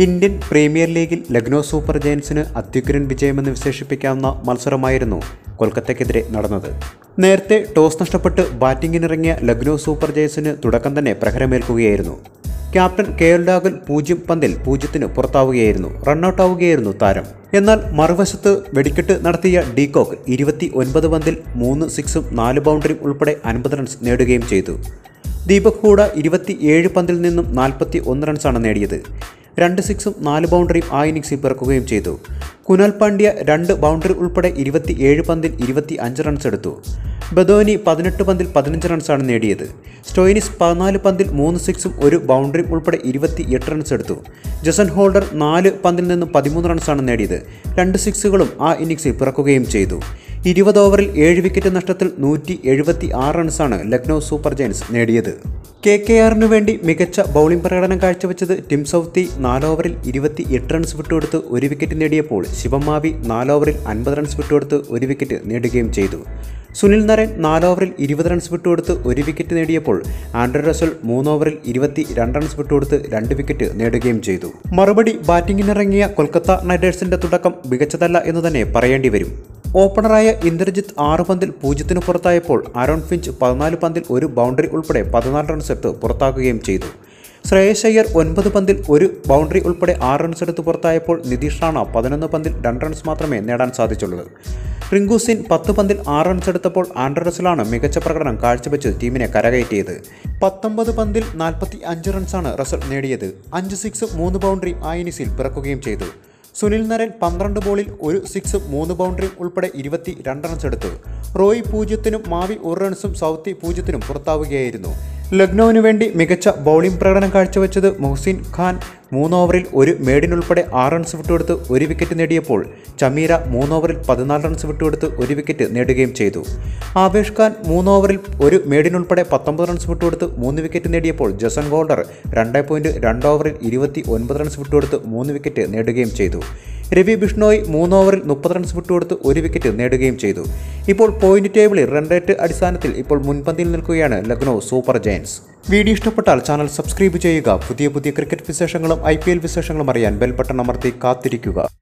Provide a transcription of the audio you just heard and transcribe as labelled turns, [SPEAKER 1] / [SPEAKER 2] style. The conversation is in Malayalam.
[SPEAKER 1] ഇന്ത്യൻ പ്രീമിയർ ലീഗിൽ ലക്നോ സൂപ്പർ ജയൻസിന് അത്യുഗ്രൻ വിജയമെന്ന് വിശേഷിപ്പിക്കാവുന്ന മത്സരമായിരുന്നു കൊൽക്കത്തയ്ക്കെതിരെ നടന്നത് നേരത്തെ ടോസ് നഷ്ടപ്പെട്ട് ബാറ്റിംഗിനിറങ്ങിയ ലക്നോ സൂപ്പർ ജയൻസിന് തുടക്കം തന്നെ പ്രഹരമേൽക്കുകയായിരുന്നു ക്യാപ്റ്റൻ കെ എൽ രാഹുൽ പൂജ്യം പന്തിൽ പൂജ്യത്തിന് പുറത്താവുകയായിരുന്നു റണ്ണൌട്ട് ആവുകയായിരുന്നു താരം എന്നാൽ മറുവശത്ത് വെടിക്കെട്ട് നടത്തിയ ഡീകോക്ക് ഇരുപത്തി ഒൻപത് പന്തിൽ മൂന്ന് സിക്സും നാല് ബൗണ്ടറിയും ഉൾപ്പെടെ അൻപത് റൺസ് നേടുകയും ചെയ്തു ദീപക് ഹൂഡ ഇരുപത്തി ഏഴ് പന്തിൽ നിന്നും നാൽപ്പത്തി ഒന്ന് റൺസാണ് നേടിയത് രണ്ട് സിക്സും നാല് ബൗണ്ടറിയും ആ ഇന്നിംഗ്സിൽ പിറക്കുകയും ചെയ്തു കുനാൽ പാണ്ഡ്യ രണ്ട് ബൗണ്ടറി ഉൾപ്പെടെ ഇരുപത്തി ഏഴ് പന്തിൽ ഇരുപത്തി അഞ്ച് റൺസ് എടുത്തു ബദോനി പതിനെട്ട് പന്തിൽ പതിനഞ്ച് റൺസാണ് നേടിയത് സ്റ്റോയിനിസ് പതിനാല് പന്തിൽ മൂന്ന് സിക്സും ഒരു ബൗണ്ടറിയും ഉൾപ്പെടെ ഇരുപത്തി എട്ട് റൺസ് എടുത്തു ജസൻ ഹോൾഡർ നാല് പന്തിൽ നിന്നും പതിമൂന്ന് റൺസാണ് നേടിയത് രണ്ട് സിക്സുകളും ആ ഇന്നിംഗ്സിൽ പിറക്കുകയും ചെയ്തു ഇരുപത് ഓവറിൽ ഏഴ് വിക്കറ്റ് നഷ്ടത്തിൽ നൂറ്റി എഴുപത്തി ആറ് റൺസാണ് ലക്നൗ സൂപ്പർ ജയൻസ് നേടിയത് കെ കെ ആറിനു വേണ്ടി മികച്ച ബൗളിംഗ് പ്രകടനം കാഴ്ചവെച്ചത് ടിം സൗത്തി നാല് ഓവറിൽ ഇരുപത്തി എട്ട് റൺസ് വിട്ടുകൊടുത്ത് ഒരു വിക്കറ്റ് നേടിയപ്പോൾ ശിവമാവി നാല് ഓവറിൽ അൻപത് റൺസ് വിട്ടുകൊടുത്ത് ഒരു വിക്കറ്റ് നേടുകയും ചെയ്തു സുനിൽ നരൻ നാല് ഓവറിൽ ഇരുപത് റൺസ് വിട്ടുകൊടുത്ത് ഒരു വിക്കറ്റ് നേടിയപ്പോൾ ആൻഡ്രോ റസൽ മൂന്ന് ഓവറിൽ ഇരുപത്തി രണ്ട് റൺസ് വിട്ടുകൊടുത്ത് രണ്ട് വിക്കറ്റ് നേടുകയും ചെയ്തു മറുപടി ബാറ്റിംഗിനിറങ്ങിയ കൊൽക്കത്ത നൈറ്റ് റൈഡേഴ്സിന്റെ തുടക്കം മികച്ചതല്ല എന്ന് തന്നെ പറയേണ്ടി വരും ഓപ്പണറായ ഇന്ദ്രജിത്ത് ആറ് പന്തിൽ പൂജ്യത്തിന് പുറത്തായപ്പോൾ ആരോൺ ഫിഞ്ച് പതിനാല് പന്തിൽ ഒരു ബൗണ്ടറി ഉൾപ്പെടെ പതിനാല് റൺസ് എടുത്ത് പുറത്താക്കുകയും ചെയ്തു ശ്രേയസ് അയ്യർ ഒൻപത് പന്തിൽ ഒരു ബൗണ്ടറി ഉൾപ്പെടെ ആറ് റൺസ് എടുത്ത് പുറത്തായപ്പോൾ നിതീഷ് റാണ പതിനൊന്ന് പന്തിൽ രണ്ട് റൺസ് മാത്രമേ നേടാൻ സാധിച്ചുള്ളൂ റിങ്കു സിൻ പത്ത് പന്തിൽ ആറ് റൺസ് എടുത്തപ്പോൾ ആൻഡ്രോ റസലാണ് മികച്ച പ്രകടനം കാഴ്ചവെച്ച് ടീമിനെ കരകയറ്റിയത് പത്തൊമ്പത് പന്തിൽ നാൽപ്പത്തി അഞ്ച് റൺസാണ് റസൽ നേടിയത് അഞ്ച് സിക്സ് മൂന്ന് ബൗണ്ടറി ആ ഇനിസിൽ പിറക്കുകയും ചെയ്തു സുനിൽ നരൻ പന്ത്രണ്ട് ബോളിൽ ഒരു സിക്സ് മൂന്ന് ബൗണ്ടറിയും ഉൾപ്പെടെ ഇരുപത്തി രണ്ട് റൺസ് എടുത്തു റോയ് പൂജ്യത്തിനും മാവി ഒരു റൺസും സൗത്തി പൂജ്യത്തിനും പുറത്താവുകയായിരുന്നു ലക്നൌവിന് വേണ്ടി മികച്ച ബൗളിംഗ് പ്രകടനം കാഴ്ചവെച്ചത് മൊഹ്സിൻ ഖാൻ മൂന്ന് ഓവറിൽ ഒരു മേഡിനുൾപ്പെടെ ആറ് റൺസ് വിട്ടുകൊടുത്ത് ഒരു വിക്കറ്റ് നേടിയപ്പോൾ ചമീര മൂന്ന് ഓവറിൽ പതിനാല് റൺസ് വിട്ടുകൊടുത്ത് ഒരു വിക്കറ്റ് നേടുകയും ചെയ്തു ആവേഷ് ഖാൻ മൂന്ന് ഓവറിൽ ഒരു മേഡിനുൾപ്പെടെ പത്തൊമ്പത് റൺസ് വിട്ടുകൊടുത്ത് മൂന്ന് വിക്കറ്റ് നേടിയപ്പോൾ ജസൻ ഹോൾഡർ രണ്ട് പോയിൻറ്റ് രണ്ട് ഓവറിൽ ഇരുപത്തി ഒൻപത് റൺസ് വിട്ടുകൊടുത്ത് മൂന്ന് വിക്കറ്റ് നേടുകയും ചെയ്തു രവി ബിഷ്ണോയ് മൂന്ന് ഓവറിൽ മുപ്പത് റൺസ് വിട്ടുകൊടുത്ത് ഒരു വിക്കറ്റ് നേടുകയും ചെയ്തു ഇപ്പോൾ പോയിന്റ് ടേബിളിൽ റൺ റേറ്റ് അടിസ്ഥാനത്തിൽ ഇപ്പോൾ മുൻപന്തിയിൽ നിൽക്കുകയാണ് ലക്നൗ സൂപ്പർ ജയൻസ് വീഡിയോ ഇഷ്ടപ്പെട്ടാൽ ചാനൽ സബ്സ്ക്രൈബ് ചെയ്യുക പുതിയ പുതിയ ക്രിക്കറ്റ് വിശേഷങ്ങളും ഐ വിശേഷങ്ങളും അറിയാൻ ബെൽ ബട്ടൺ അമർത്തി കാത്തിരിക്കുക